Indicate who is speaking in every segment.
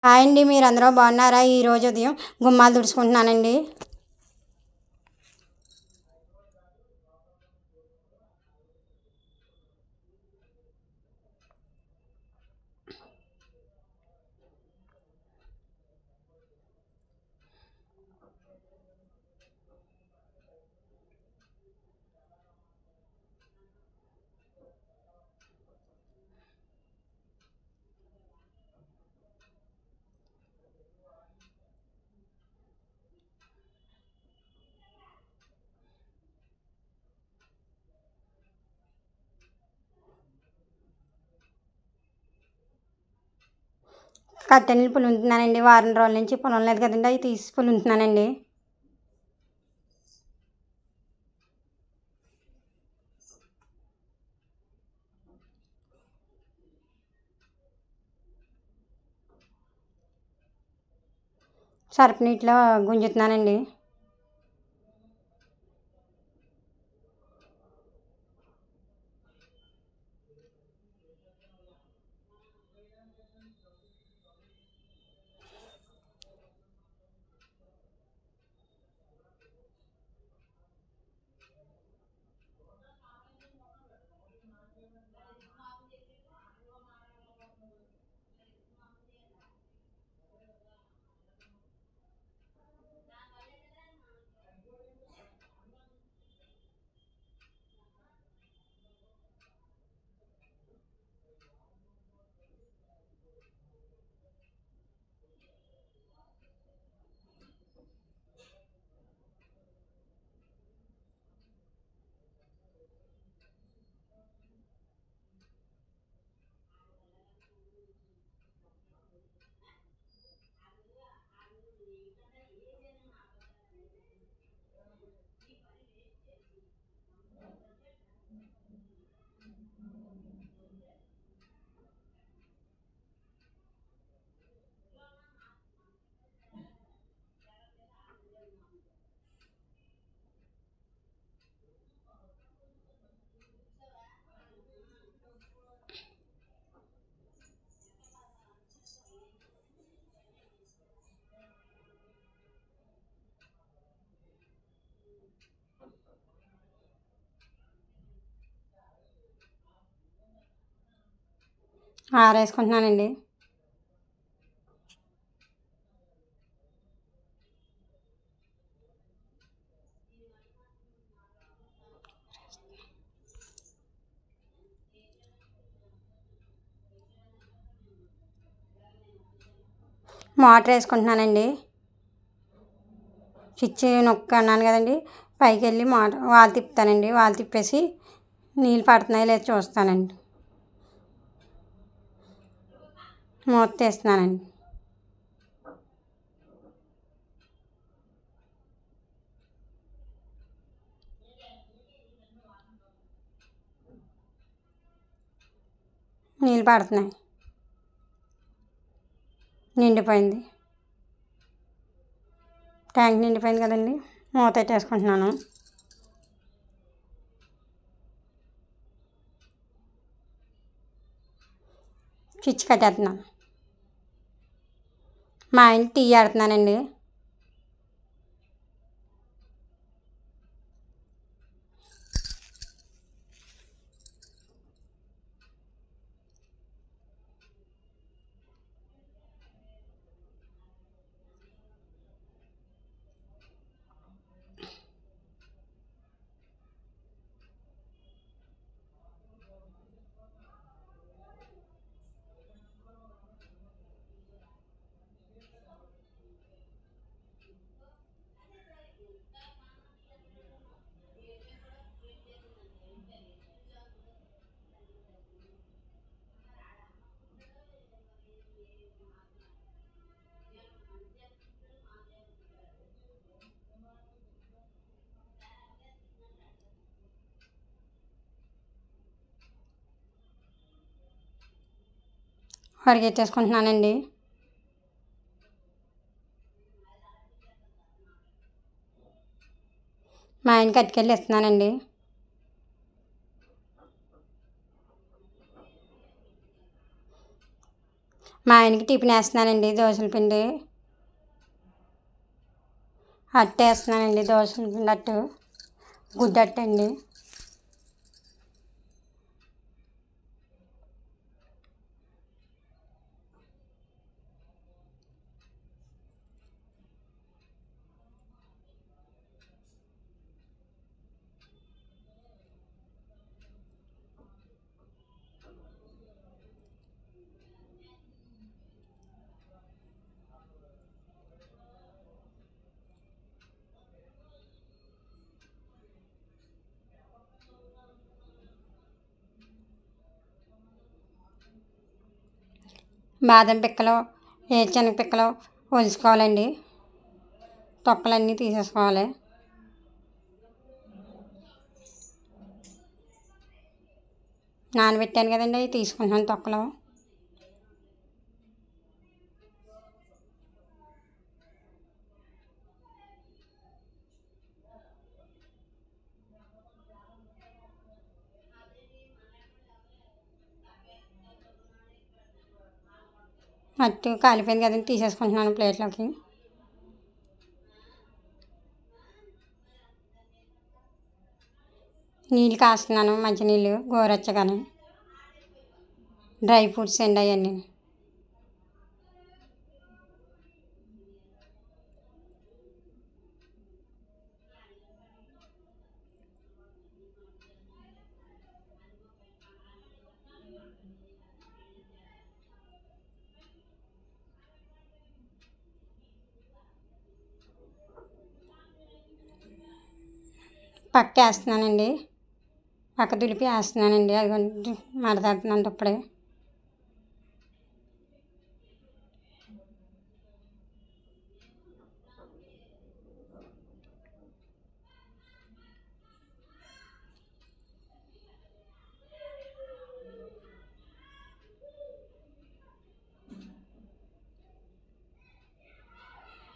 Speaker 1: hi అండి మీరు అందరూ బాగున్నారా ఈ రోజు ఉదయం గుమ్మాలు తుడుచుకుంటున్నానండి కట్టెలు పులుంటున్నానండి వారం రోజుల నుంచి పొలం లేదు కదండి అవి తీసి పులుంటున్నానండి సర్ఫ్ నీటిలో గుంజుతున్నానండి ఆరేసుకుంటున్నానండి మోటార్ వేసుకుంటున్నానండి స్విచ్ నొక్క అన్నాను కదండి పైకి వెళ్ళి మోటార్ వాల్ తిప్పుతానండి వాల్ తిప్పేసి నీళ్ళు పడుతున్నాయో లేదో చూస్తానండి మూత తీస్తున్నానండి నీళ్ళు పడుతున్నాయి నిండిపోయింది ట్యాంక్ నిండిపోయింది కదండి మూత పెట్టేసుకుంటున్నాను స్విచ్ కట్టేస్తున్నాను మా ఆయన టీ ఆడుతున్నానండి కడిగెట్టేసుకుంటున్నానండి మా ఆయన కట్టుకెళ్ళి ఇస్తున్నానండి మా ఆయనకి టిఫిన్ వేస్తున్నానండి దోశల పిండి అట్టు వేస్తున్నానండి దోశల పిండి అట్టు గుడ్డు అట్టు అండి బాదం పిక్కలు వేరుశనగ పిక్కలు ఒలుచుకోవాలండి తొక్కలన్నీ తీసేసుకోవాలి నానబెట్టాను కదండి అవి తీసుకుంటున్నాను తొక్కలు అట్టు కాలిపోయింది కదండి తీసేసుకుంటున్నాను ప్లేట్లోకి నీళ్ళు కాస్తున్నాను మంచినీళ్ళు గోరచ్చగానే డ్రై ఫ్రూట్స్ అండి అవన్నీ పక్క వేస్తున్నానండి పక్క దులిపి వేస్తున్నానండి అది మడతడుతున్నాను ఇప్పుడే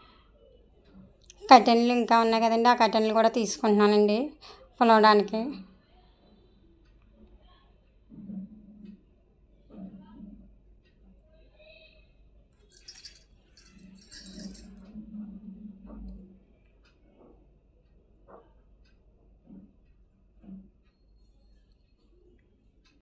Speaker 1: కట్టెన్లు ఇంకా ఉన్నాయి కదండి ఆ కట్టెన్లు కూడా తీసుకుంటున్నానండి పులవడానికి